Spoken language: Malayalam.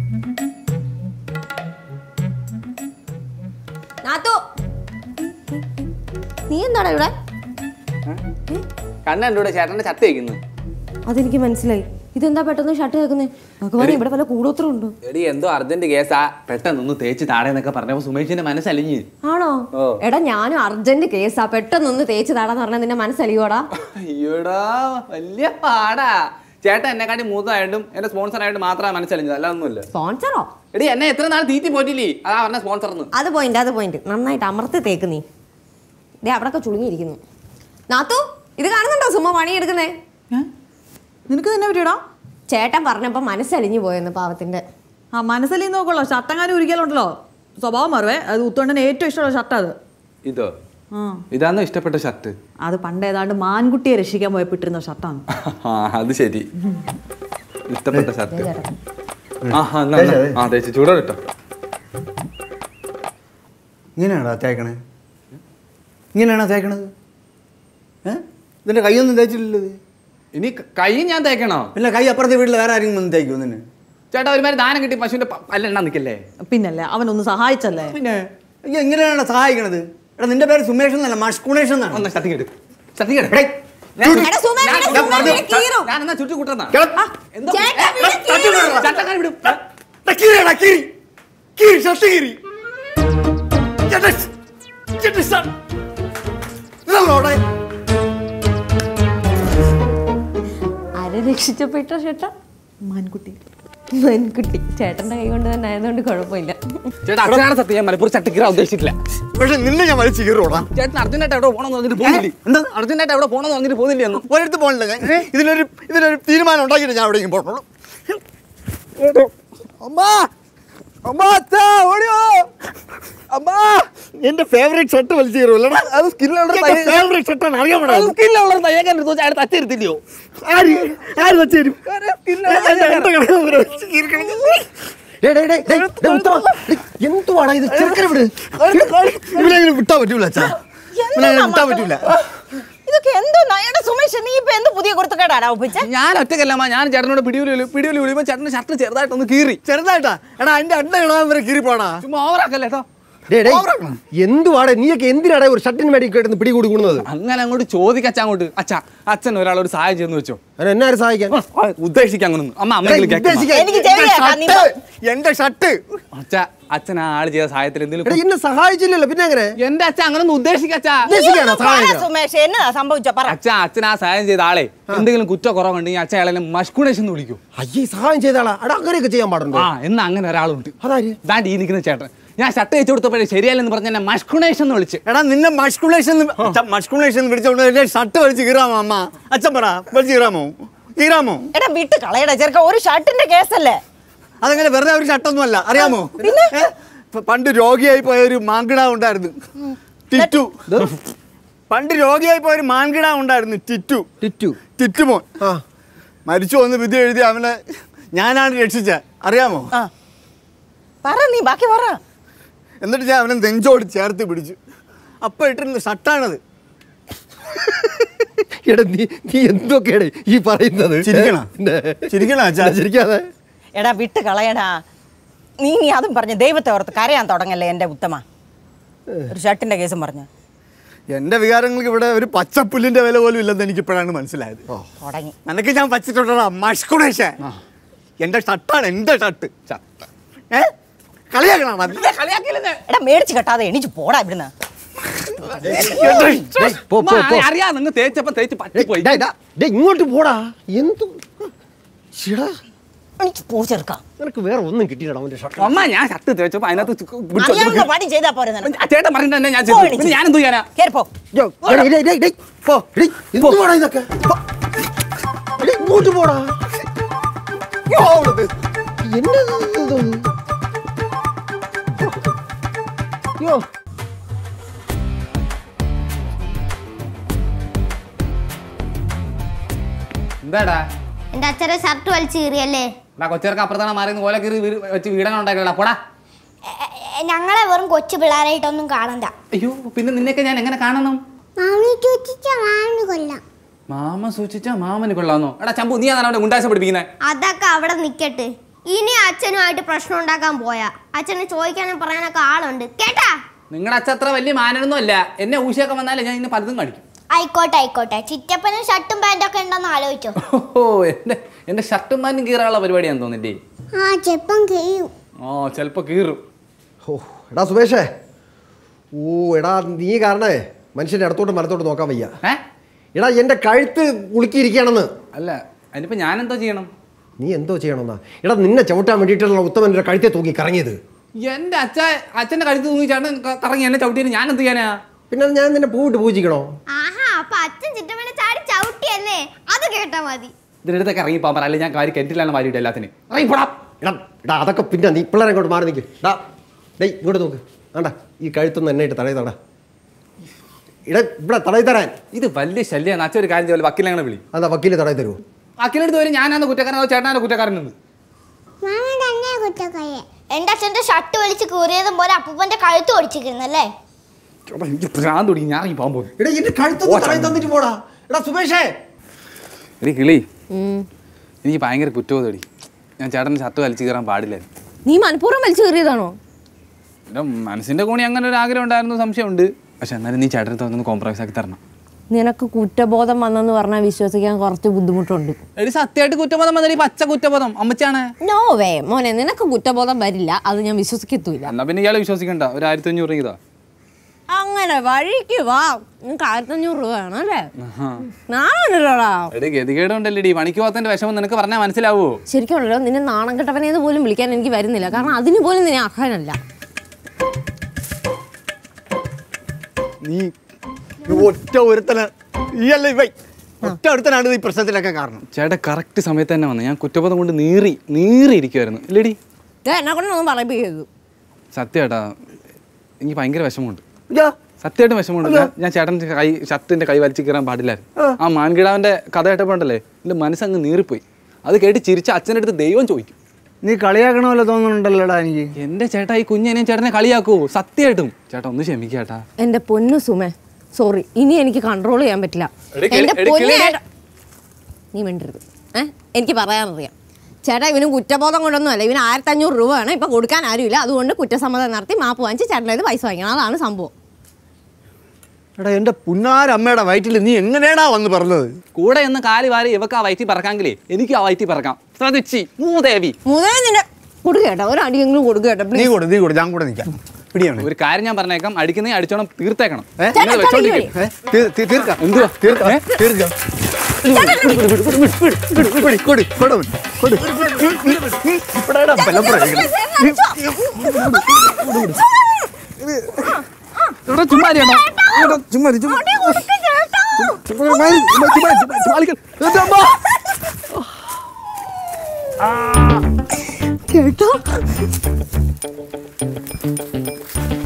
നാത്തു നീ എന്താടാ ഇവിടെ കണ്ണൻ്റെ കൂടെ ചേട്ടന്റെ ചത്ത വയ്ക്കുന്നു അതെനിക്ക് മനസ്സിലായി ഇതെന്താ പെട്ടെന്ന് ഷർട്ട് കേൾക്കുന്നത് ഭഗവാൻ ഇവിടെ വല്ല കൂടോത്രം ഉണ്ടോ എടി എന്തോ അർജന്റ് കേസാ പെട്ടെന്നൊന്ന് തേച്ച് താടേന്നൊക്കെ പറഞ്ഞപ്പോ സുമേഷിന്റെ മനസ്സലിഞ്ഞ് ആണോ ഓ. എടാ ഞാനും അർജന്റ് കേസാ പെട്ടെന്നൊന്ന് തേച്ച് താടാന്ന് പറഞ്ഞാൽ നിന്റെ മനസ്സലിയോടാ അയ്യോടാ വലിയ പാടാ ചേട്ടൻ എന്നെക്കാട്ടി മൂത്തതായിട്ടും എന്റെ സ്പോൺസർ ആയിട്ട് മാത്രമാണ് മനസ്സലിഞ്ഞത് അല്ലാതൊന്നുമില്ല സ്പോൺസറോ എടി എന്നെ എത്ര നാൾ തീറ്റി പോറ്റില്ലേ അതാ പറഞ്ഞ സ്പോൺസർ അത് പോയിന്റ് അത് പോയിന്റ് നന്നായിട്ട് അമർത്തി തേക്ക് നീ ദേ അവിടൊക്കെ ചുളുങ്ങിയിരിക്കുന്നു നാത്തു ഇത് കാണുന്നുണ്ടോ സുമ പണിയെടുക്കുന്നേ നിനക്ക് തന്നെ പറ്റിയടാ ചേട്ടൻ പറഞ്ഞപ്പോ മനസ്സലിഞ്ഞു പോയെന്ന് പാവത്തിന്റെ ആ മനസ്സിൽ നോക്കുള്ളൂ ഷർട്ടങ്ങാനും ഒരിക്കലുണ്ടല്ലോ സ്വഭാവം മാറുവേ അത് ഉത്തോണ്ടന് ഏറ്റവും ഇഷ്ടമുള്ള ഷർട്ട് അത് ഇതോ ആ ഇതാണോ ഇഷ്ടപ്പെട്ട ഷർട്ട് അത് പണ്ട് ഏതാണ്ട് മാൻകുട്ടിയെ രക്ഷിക്കാൻ പോയപ്പോ ഇട്ടിരുന്ന ഷർട്ടാണ് ആ അത് ശരി ഇഷ്ടപ്പെട്ട ഷർട്ട് ആ ആ, എന്നാ, എന്നാ. ആ തേച്ച് ചൂടോടെ ഇട്ടോ ഇങ്ങനെയാണോ തേക്കണേ ഇങ്ങനെയാണോ തേക്കണത് ഏ ഇതിൻ്റെ കൈയൊന്നും തേച്ചില്ലല്ലോ ഇത് ഇനി ക- കൈ ഞാൻ തേക്കണോ പിന്നെ കൈ അപ്പുറത്തെ വീട്ടിൽ വേറെ ആരെങ്കിലും വന്ന് തേക്കുമോ നിന്നെ ചേട്ടാ ഒരുമാതിരി ദാനം കിട്ടി പശുവിന്റെ പ- പല്ലെണ്ണ നിക്കല്ലേ പിന്നല്ലേ അവനൊന്ന് സഹായിച്ചല്ലേ പിന്നെ അയ്യോ എങ്ങനെയാണ് സഹായിക്കണത് എടാ നിന്റെ പേര് സുമേഷ് എന്നല്ല മഷ്കുണേഷ് എന്നാണ് ഒന്ന് ഷർട്ടിങ് എടു ഷർട്ടിങ് എടു എടേയ്, എടാ, സുമേ, ഞാൻ- എടാ, ഞാൻ സുമേ, പറഞ്ഞു. ഇവിടെ കീറും. ഞാൻ എന്നാ ചുറ്റി കൂട്ടുന്ന കേള- എന്തോ ചേട്ടാ, ഇവിടെ ഏ, തട്ടി കീറും. വിടും. ചട്ടക്കാരി വിടും എടാ, കീറിയെടാ, കീറി. കീറി, ഷർട്ട് കീറി. ചേട്ടാ, ചേട്ടാ, ഷർട്ട്. ഇതല്ലോ അവിടെ. ആരെ രക്ഷിച്ചപ്പെട്ട ചേട്ടാ മാൻകുട്ടി മൻകുട്ടി ചേട്ടന്റെ കൈ കൊണ്ട് തന്നെ ആയതുകൊണ്ട് കുഴപ്പമില്ല ചേട്ടാ അച്ഛനാണ് സത്യം ഞാൻ മലപ്പുറം ചട്ടിക്കീറ ഉദ്ദേശിച്ചിട്ടില്ല പക്ഷെ നിന്നെ ഞാൻ വലിച്ചു കീറോടാ ചേട്ടൻ അർജന്റായിട്ട് എവിടെ പോകണമെന്ന് പറഞ്ഞിട്ട് പോകുന്നില്ലേ എന്താ? അർജന്റായിട്ട് എവിടെ പോകണമെന്ന് പറഞ്ഞിട്ട് പോകുന്നില്ലേ എന്ന് ഒരിടത്ത് പോകണില്ല ഞാൻ ഇതിനൊരു ഇതിനൊരു തീരുമാനം ഉണ്ടാക്കിയിട്ട് ഞാൻ എവിടെയെങ്കിലും പോകണുള്ളൂ അമ്മാ അമ്മാ അച്ഛാ ഓടിയോ അമ്മാ എന്റെ ഫേവറേറ്റ് ഷർട്ട് വലിച്ചു കീറുമല്ലടാ അത് സ്കില്ലുള്ള ഫേവറേറ്റ് ഷർട്ടാണ് അറിയാൻ പാടില്ല സ്കില്ലുള്ള തയ്യാക്കാൻ എടുത്തു അയാൾ തച്ചെടുത്തില്ലയോ ആര് ആര് വെച്ച് തരും എന്റെ എന്റെ കിടക്കുന്ന പോലെ വെച്ച് കീറിക്കണം. എന്തുവാടാ ഇത് ചെറുക്കനെ വിട് ഇവനെങ്ങനെ വിട്ടാ പറ്റൂല അച്ഛാ ഇവനെങ്ങനെ വിട്ടാ പറ്റൂല ഇതൊക്കെ എന്തോ നയയുടെ സുമേഷ് നീ ഇപ്പൊ എന്ത് പുതിയ കുരുത്തക്കേടാടാ ഒപ്പിച്ച ഞാൻ ഒറ്റക്കല്ലമ്മ ഞാൻ ചേട്ടനോട് പിടിയൂലി പിടിയൂലി വിളിയുമ്പോ ചേട്ടന്റെ ഷർട്ട് ചെറുതായിട്ടൊന്ന് കീറി ചെറുതായിട്ടാ എടാ എന്റെ അണ്ണ ഇടാൻ വരെ കീറിപ്പോടാ ചുമ്മാ ഓവറാക്കല്ലേ കേട്ടോ ഡേ, ഡേ, എന്തുവാടാ നീയൊക്കെ എന്തിനാടാ ഒരു ഷർട്ടിന് വേണ്ടി കിടന്ന് പിടി കൂടി കൂടുന്നത് അങ്ങനെ അങ്ങോട്ട് ചോദിക്കച്ച അങ്ങോട്ട് അച്ഛാ അച്ഛൻ ഒരാളോട് സഹായം ചെയ്യുന്നു വെച്ചോ അതിന് എന്നെ ആര് സഹായിക്കാൻ ഉദ്ദേശിക്കാൻ അങ്ങനെ അമ്മ അമ്മ ഉദ്ദേശിക്കാൻ- എനിക്ക് ചെവി കേൾക്കാം, നീ പോ. എന്റെ ഷർട്ട് അച്ഛ അച്ഛൻ ആ ആള് ചെയ്ത സഹായത്തിൽ എടാ എന്തെങ്കിലും എന്നെ സഹായിച്ചില്ലല്ലോ പിന്നെ എങ്ങനെ എന്റെ അച്ഛൻ അങ്ങനെ ഒന്ന് ഉദ്ദേശിക്കച്ചാ ഉദ്ദേശിക്കാണോ പറ സഹായിക്കാൻ സുമേഷ് എന്നതാ സംഭവിച്ച പറ അച്ഛൻ അച്ഛൻ ആ സഹായം ചെയ്ത ആളെ എന്തെങ്കിലും കുറ്റ കുറവുണ്ടെങ്കിൽ അച്ഛൻ അയാളെ മഷ്കുണേഷ് എന്ന് വിളിക്കും അയ്യേ സഹായം ചെയ്താളാ എടാ അങ്ങനെയൊക്കെ ചെയ്യാൻ പാടുണ്ടോ ആ എന്ന് അങ്ങനെ ഒരാളുണ്ട് അതാര് ദാണ്ട് ഈ നിൽക്കുന്ന ചേട്ടൻ ഞാൻ ഷർട്ട് വെച്ച് കൊടുത്തപ്പോഴേ ശരിയല്ലെന്ന് പറഞ്ഞ എന്നെ മഷ്കുണേഷ് എന്ന് വിളിച്ച് എടാ നിന്നെ മഷ്കുലേഷൻ മഷ്കുലേഷൻ പിടിച്ചോണ്ട് എന്റെ ഷർട്ട് വലിച്ച് കീറാമോ അമ്മ അച്ഛൻ പറ വലിച്ച് കീറാമോ കീറാമോ എടാ വിട്ട് കളയടാ ചെറുക്ക ഒരു ഷർട്ടിന്റെ കേസല്ലേ അതങ്ങനെ വെറുതെ ഒരു ഷർട്ടൊന്നും അല്ല അറിയാമോ ഏ? പ- പണ്ട് രോഗിയായി പോയ ഒരു മാൻകിടാവ് ഉണ്ടായിരുന്നു ടിറ്റു പണ്ട് രോഗിയായി പോയ ഒരു മാൻകിടാവ് ഉണ്ടായിരുന്നു ടിറ്റു ടിറ്റു ടിറ്റുമോൻ ആ മരിച്ചു വന്ന് വിധി എഴുതി അവനെ ഞാനാണ് രക്ഷിച്ച അറിയാമോ ആ പറ നീ ബാക്കി പറ എന്നിട്ട് ഞാൻ അവനെ നെഞ്ചോട് ചേർത്ത് പിടിച്ചു അപ്പൊ ഇട്ടിരുന്ന ഷർട്ടാണത് എടാ നീ നീ എന്തൊക്കെയാണ് ഈ പറയുന്നത് ചിരിക്കണോ? പിന്നെ. ചിരിക്കണോ അച്ഛാ? ഞാൻ ചിരിക്കാതെ എടാ വിട്ട് കളയടാ നീ നീ അതും പറഞ്ഞ് ദൈവത്തെ ഓർത്ത് കരയാൻ തുടങ്ങല്ലേ എൻ്റെ ഉത്തമ ഒരു ഷർട്ടിന്റെ കേസും പറഞ്ഞു എന്റെ വികാരങ്ങൾക്ക് ഇവിടെ ഒരു പച്ചപ്പുല്ലിന്റെ വില പോലും ഇല്ലെന്ന് എനിക്ക് ഇപ്പോഴാണ് മനസ്സിലായത് തുടങ്ങി നിനക്ക് ഞാൻ പച്ചിട്ടുണ്ടോ മഷ്കുണേശ എന്റെ ഷർട്ടാണ് എന്റെ ഷർട്ട് ഏ കളിയാക്കണം എടാ മേടിച്ച് കെട്ടാതെ എണീച്ച് പോടാ ഇവിടുന്ന് ഡേയ്, പോ, പോ, പോ. അറിയാ നിങ്ങൾ തേച്ചപ്പോ തേച്ച് പറ്റിപ്പോയി ഡേയ്, ഡാ, ഡേയ്, ഇങ്ങോട്ട് പോടാ എന്തു ശ്ശെടാ, എണീച്ച് പോ ചെറുക്കാം നിനക്ക് വേറെ ഒന്നും കിട്ടിയില്ല അവന്റെ ഷർട്ട് അമ്മ ഞാൻ ഷർട്ട് തേച്ചപ്പോ അതിനകത്ത് ചു- പിടിച്ച് അറിയാവുന്ന വെച്ചപ്പോ- പണി ചെയ്താ പോരെ നിനക്ക് ആ ചേട്ടൻ പറഞ്ഞിട്ട് തന്നെ ഞാൻ പോ ചെയ്തു എണീച്ച്. പിന്നെ ഞാൻ എന്ത് ചെയ്യാനാ കേറിപ്പോ യ്യോ, ഡേയ്, ഡേയ്, ഡേയ്, ഡേയ്, പോ, ഡേയ്, എന്തുവാടാ ഇതൊക്കെ പോ. ഡേയ്, ഇങ്ങോട്ട് പോടാ എന്നെ യോ എന്താടാ എന്റെ അച്ഛനെ ഷർട്ട് വലിച്ചു കീറിയല്ലേ എടാ കൊച്ചേർക്ക് അപ്പുറത്താണ് മാറി കോല കീറി വീട് വെച്ച് വീടങ്ങൾ ഉണ്ടാക്കലടാ പോടാ എ- എ- ഞങ്ങളെ വെറും കൊച്ചു പിള്ളേരായിട്ടൊന്നും കാണണ്ട അയ്യോ പിന്നെ നിന്നെയൊക്കെ ഞാൻ എങ്ങനെ കാണണം മാമി ചോദിച്ച മാമിന് കൊല്ലാം മാമ സൂക്ഷിച്ചാ മാമന് കൊള്ളാന്നോ എടാ ചമ്പു നീ അതാണ് അവനെ ഉണ്ടാശ പഠിപ്പിക്കുന്നത് അതൊക്കെ അവിടെ നിക്കട്ടെ ഇനി അച്ഛനുമായിട്ട് പ്രശ്നം ഉണ്ടാക്കാൻ പോയാ അച്ഛന് ചോദിക്കാനും പറയാനൊക്കെ ആളുണ്ട് കേട്ടാ നിങ്ങളുടെ അച്ഛൻ അത്ര വലിയ മാനൊന്നും അല്ല എന്നെ ഊശിയൊക്കെ വന്നാലേ ഞാൻ ഇന്ന് പലതും കാണിക്കും ആയിക്കോട്ടെ ആയിക്കോട്ടെ ചിറ്റപ്പനും ഷർട്ടും പാൻറ്റും ഒക്കെ ഉണ്ടെന്ന് ആലോചിച്ചോ ഓ എന്റെ എന്റെ ഷർട്ടും പാൻറ്റും കീറാനുള്ള പരിപാടിയാന്ന് തോന്നില്ലേ ആ ചെപ്പം കഴിയും ഓ ചിലപ്പോ കീറും ഓ എടാ സുമേഷേ ഓ എടാ നീ കാരണേ മനുഷ്യൻ്റെ ഇടത്തോട്ടും വലത്തോട്ടും നോക്കാൻ വയ്യ ഏ എടാ എൻ്റെ കഴുത്ത് ഉളുക്കിയിരിക്കുകയാണെന്ന് അല്ല അതിനിപ്പോ ഞാൻ എന്തോ ചെയ്യണം നീ എന്തോ ചെയ്യണമെന്നാ എടാ നിന്നെ ചവിട്ടാൻ വേണ്ടിയിട്ടുള്ള ഉത്തമൻ്റെ കഴുത്തെ തൂക്കി കറങ്ങിയത് എന്റെ അച്ഛ അച്ഛന്റെ കഴുത്ത് തൂങ്ങി ചേട്ടൻ ക- കറങ്ങി എന്നെ ചവിട്ടിയിട്ട് ഞാൻ എന്ത് ചെയ്യാനാ പിന്നെ ഞാൻ നിന്നെ പൂവിട്ട് പൂജിക്കണോ ആഹാ അപ്പൊ അച്ഛൻ ചിറ്റപ്പനെ ചാടി ചവിട്ടിയല്ലേ അത് കേട്ടാ മതി ഇതിനടുത്തൊക്കെ ഇറങ്ങി പോകാൻ പറ അല്ലെങ്കിൽ ഞാൻ കാര്യം കെറ്റിലാണ് മാറിയിട്ട് എല്ലാത്തിനും ഇറങ്ങി പോടാ എടാ എടാ അതൊക്കെ പിന്നെ നീ പിള്ളേരെ ഇങ്ങോട്ട് മാറി നിൽക്ക് എടാ ഡേയ് ഇങ്ങോട്ട് നോക്ക് വേണ്ട ഈ കഴുത്തൊന്ന് എന്നെ ഇട്ട് തടയി തടാ ഇട ഇവിടെ തടയി തരാൻ ഇത് വലിയ ശല്യമാണ് അച്ഛൻ ഒരു കാര്യം ചെയ്യും വക്കീലെ വിളി അതാ വക്കീല് തടയി തരുമോ വക്കീലെടുത്ത് വരും ഞാനാണ് കുറ്റക്കാരൻ അതോ ചേട്ടനാണ് കുറ്റക്കാരനെന്ന് എന്റെ അച്ഛന്റെ ഷർട്ട് വലിച്ച് കീറിയതും പോലെ അപ്പൂപ്പന്റെ കഴുത്ത് ഒടിച്ചിരിക്കുന്നല്ലേ ചേട്ടാ എനിക്ക് ഭ്രാന്ത് തുടങ്ങി ഞാൻ ഇറങ്ങി പോകാൻ പോകും എടാ എന്റെ കഴുത്തൊന്ന് തടയി തന്നിട്ട് പോടാ എടാ സുമേഷേ എടി കിളി എനിക്ക് ഭയങ്കര കുറ്റബോധടി ഞാൻ ചേട്ടൻ്റെ ഷർട്ട് വലിച്ചു കയറാൻ പാടില്ലായിരുന്നു നീ മനഃപൂർവ്വം വലിച്ചു കയറിയതാണോ എൻ്റെ മനസ്സിൻ്റെ കോണി അങ്ങനെ ഒരു ആഗ്രഹം ഉണ്ടായിരുന്നു സംശയമുണ്ട് പക്ഷെ എന്നാലും നീ ചേട്ടനെ തോന്നുന്നു കോംപ്രമൈസ് ആക്കി തരണം നിനക്ക് കുറ്റബോധം വന്നെന്ന് പറഞ്ഞാൽ വിശ്വസിക്കാൻ കുറച്ച് ബുദ്ധിമുട്ടുണ്ട് എടി സത്യമായിട്ട് കുറ്റബോധം വന്നടി പച്ച കുറ്റബോധം അമ്മച്ചാണ് നോ വേ മോനെ നിനക്ക് കുറ്റബോധം വരില്ല അത് ഞാൻ വിശ്വസിക്കത്തുമില്ല എന്നാ പിന്നെ ഇയാളെ വിശ്വസിക്കണ്ട ഒരു ആയിരത്തി അഞ്ഞൂറ് രൂപ ഇതാ അങ്ങനെ വഴിക്ക് വാ നിനക്ക് ആയിരത്തഞ്ഞൂറ് രൂപ വേണം അല്ലേ നാളെ എടി ഗതികേട് ഉണ്ടല്ലേടി പണിക്ക് പോകാത്തതിന്റെ വിഷമം നിനക്ക് പറഞ്ഞാൽ മനസ്സിലാവോ ശരിക്കും ഉണ്ടല്ലോ നിന്നെ നാണം കെട്ടവനെന്ന് പോലും വിളിക്കാൻ എനിക്ക് വരുന്നില്ല കാരണം അതിന് പോലും നിന്നെ അർഹനല്ല നീ നീ ഒറ്റ ഒരുത്തന് ഈ അല്ല ഇവ ഒറ്റ ഒരുത്തനാണ് ഈ പ്രശ്നത്തിലൊക്കെ കാരണം ചേട്ടാ കറക്റ്റ് സമയത്ത് തന്നെ വന്നു ഞാൻ കുറ്റബോധം കൊണ്ട് നീറി നീറി ഇരിക്കുമായിരുന്നു ഇല്ലടി ദേ, എന്നെ കൊണ്ടൊന്നും പറയിപ്പിക്കരുത് സത്യമായിട്ടാ എനിക്ക് ഭയങ്കര വിഷമമുണ്ട് ഇതാ, സത്യമായിട്ടും വിഷമമുണ്ട് ഞാൻ- ഞാൻ ചേട്ടൻ്റെ കൈ ഷർട്ടിന്റെ കൈ വലിച്ചു കയറാൻ പാടില്ലായിരുന്നു ആ മാൻകിടാവിന്റെ കഥ കേട്ടപ്പോണ്ടല്ലേ എൻ്റെ മനസ്സങ്ങ് നീറിപ്പോയി അത് കേട്ട് ചിരിച്ച അച്ഛനടുത്ത് ദൈവം ചോദിക്കും നീ കളിയാക്കണമല്ലോ തോന്നുന്നുണ്ടല്ലോടാ എനിക്ക് എന്റെ ചേട്ടാ ഈ കുഞ്ഞിനെയും ചേട്ടനെ കളിയാക്കുവോ സത്യമായിട്ടും ചേട്ടാ ഒന്ന് ക്ഷമിക്കാട്ടാ എന്റെ പൊന്നു സുമേ സോറി ഇനി എനിക്ക് കൺട്രോൾ ചെയ്യാൻ പറ്റില്ല എടി, കിളി- എന്റെ എടി, പൊന്നു കിളിയെ- ചേട്ടാ നീ മിണ്ടരുത് ഏ എനിക്ക് പറയാനറിയാം ചേട്ടാ ഇവന് കുറ്റബോധം കൊണ്ടൊന്നും അല്ല ഇവന് ആയിരത്തി അഞ്ഞൂറ് രൂപ വേണം ഇപ്പൊ കൊടുക്കാൻ ആരുമില്ല അതുകൊണ്ട് കുറ്റസമ്മതം നടത്തി മാപ്പ് വാങ്ങിച്ച് ചേട്ടൻ്റെ പൈസ വാങ്ങിക്കണം അതാണ് സംഭവം എടാ എൻ്റെ പുന്നാരമ്മയുടെ വയറ്റിൽ നീ എങ്ങനെയാടാ വന്ന് പറഞ്ഞത് കൂടെ എന്ന് കാല് വാരി ഇവക്ക് ആ വയറ്റി പറക്കാമെങ്കിലേ എനിക്ക് ആ വയറ്റി പറക്കാം ശ്രദ്ധിച്ചി മൂദേവി മുതലേ നിന്റെ കൊടുക്കേട്ടോ ഒരു അടിയെങ്കിലും കൊടുക്കേട്ടോ നീ പ്ലീസ് കൊടു നീ കൊടു ഞാൻ കൂടെ നിൽക്കാം പിടിയാണ് ഒരു കാര്യം ഞാൻ പറഞ്ഞേക്കാം അടിക്കുന്നേ അടിച്ചോണം തീർത്തേക്കണം ഏ? ചേട്ടാ, ഇങ്ങനെ വെച്ചോണ്ടിരിക്കും. കളി ഏ? തീർ- തീർ- തീർക്കാം എന്തുവാ? തീർക്കാം ഏ? തീർക്കാം കൊടി, കൊടി, കൊട, കൊട്. ഇവിടെടാ ബലം പ്രയോഗിക്കണം. ഇവിടെ ചുമ്മാ ഇരിക്കണോ? ഇവിടെ ചുമ്മാ ഇരി, ചുമ്മാ. ചുമ്മാ ഇരി, ചുമ്മാ, ചുമ്മാ, ചുമ്മാ, ചുമ്മാ ഇരിക്ക്. ഇത് അമ്മ. കേട്ടോ